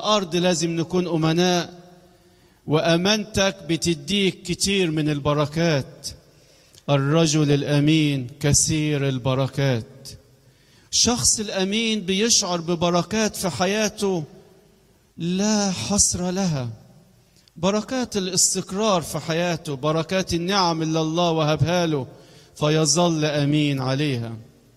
الارض لازم نكون امناء وامانتك بتديك كتير من البركات الرجل الامين كثير البركات الشخص الامين بيشعر ببركات في حياته لا حصر لها بركات الاستقرار في حياته بركات النعم اللي الله وهبها له فيظل امين عليها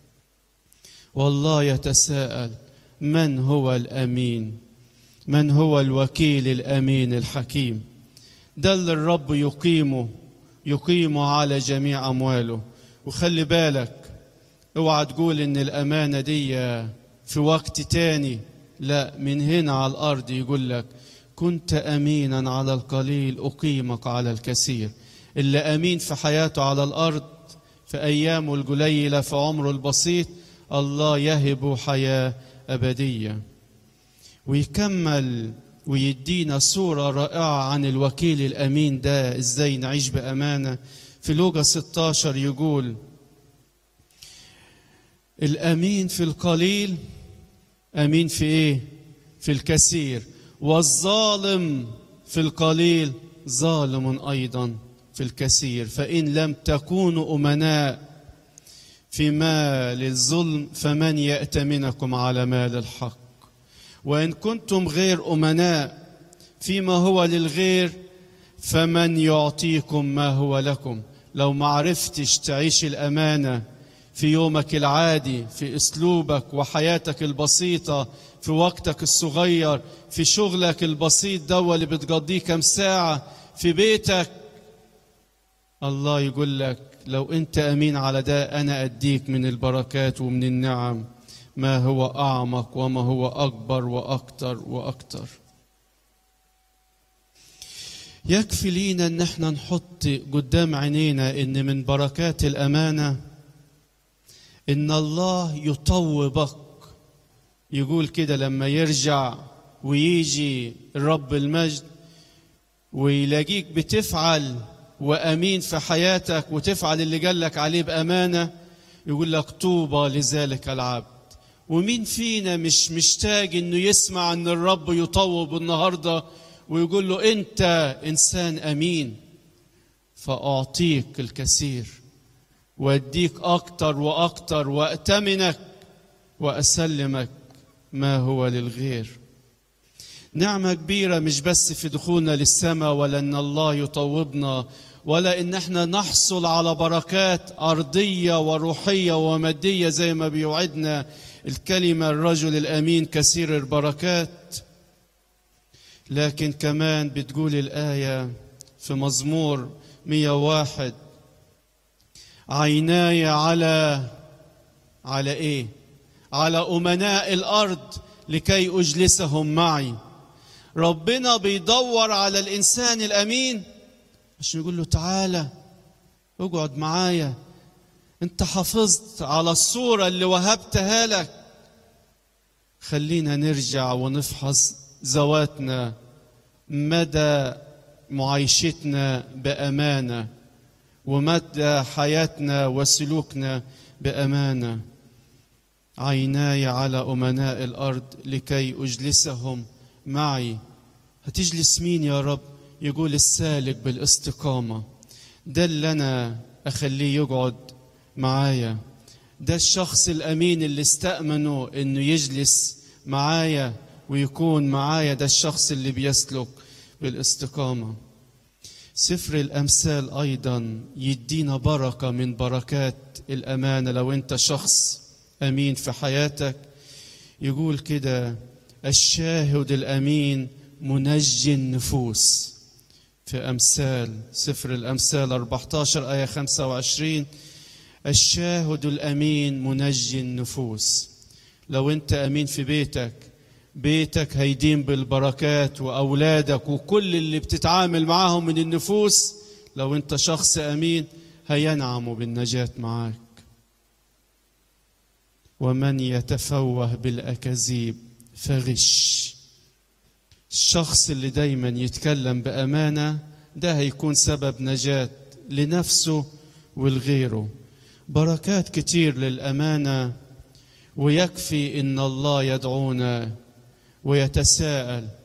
والله يتساءل من هو الامين من هو الوكيل الامين الحكيم ده اللي الرب يقيمه يقيمه على جميع امواله وخلي بالك اوعى تقول ان الامانه دي في وقت تاني لا من هنا على الارض يقول لك كنت امينا على القليل اقيمك على الكثير اللي امين في حياته على الارض في ايامه القليله في عمره البسيط الله يهب حياه ابديه ويكمل ويدينا صورة رائعة عن الوكيل الأمين ده إزاي نعيش بأمانة في لوجا 16 يقول الأمين في القليل أمين في إيه؟ في الكثير والظالم في القليل ظالم أيضا في الكثير فإن لم تكونوا أمناء في مال الظلم فمن يأتمنكم على مال الحق وإن كنتم غير أمناء فيما هو للغير فمن يعطيكم ما هو لكم لو ما عرفتش تعيش الأمانة في يومك العادي في أسلوبك وحياتك البسيطة في وقتك الصغير في شغلك البسيط ده اللي بتقضيه كم ساعة في بيتك الله يقول لك لو أنت أمين على ده أنا أديك من البركات ومن النعم ما هو أعمق وما هو أكبر وأكتر وأكتر يكفي لينا ان احنا نحط قدام عينينا ان من بركات الامانه ان الله يطوبك يقول كده لما يرجع ويجي رب المجد ويلاقيك بتفعل وامين في حياتك وتفعل اللي قالك عليه بامانه يقول لك طوبى لذلك العبد ومين فينا مش مشتاق انه يسمع ان الرب يطوب النهارده ويقول له انت انسان امين فاعطيك الكثير واديك اكتر واكتر واتمنك واسلمك ما هو للغير نعمه كبيره مش بس في دخولنا للسماء ولا ان الله يطوبنا ولا ان احنا نحصل على بركات ارضيه وروحيه وماديه زي ما بيوعدنا الكلمه الرجل الامين كثير البركات لكن كمان بتقول الايه في مزمور 101 عيناي على على ايه على امناء الارض لكي اجلسهم معي ربنا بيدور على الانسان الامين عشان يقول له تعالى اقعد معايا انت حافظت على الصورة اللي وهبتها لك خلينا نرجع ونفحص ذواتنا مدى معايشتنا بأمانة ومدى حياتنا وسلوكنا بأمانة عيناي على أمناء الأرض لكي أجلسهم معي هتجلس مين يا رب يقول السالك بالاستقامة ده اللي أنا أخليه يقعد معايا ده الشخص الأمين اللي استأمنه إنه يجلس معايا ويكون معايا ده الشخص اللي بيسلك بالاستقامة سفر الأمثال أيضا يدينا بركة من بركات الأمانة لو أنت شخص أمين في حياتك يقول كده الشاهد الأمين منجي النفوس في أمثال سفر الأمثال 14 آية 25 الشاهد الأمين منجي النفوس لو أنت أمين في بيتك بيتك هيدين بالبركات وأولادك وكل اللي بتتعامل معاهم من النفوس لو أنت شخص أمين هينعموا بالنجاة معاك ومن يتفوه بالأكاذيب فغش الشخص اللي دايما يتكلم بأمانة ده هيكون سبب نجاة لنفسه ولغيره بركات كتير للأمانة ويكفي إن الله يدعونا ويتساءل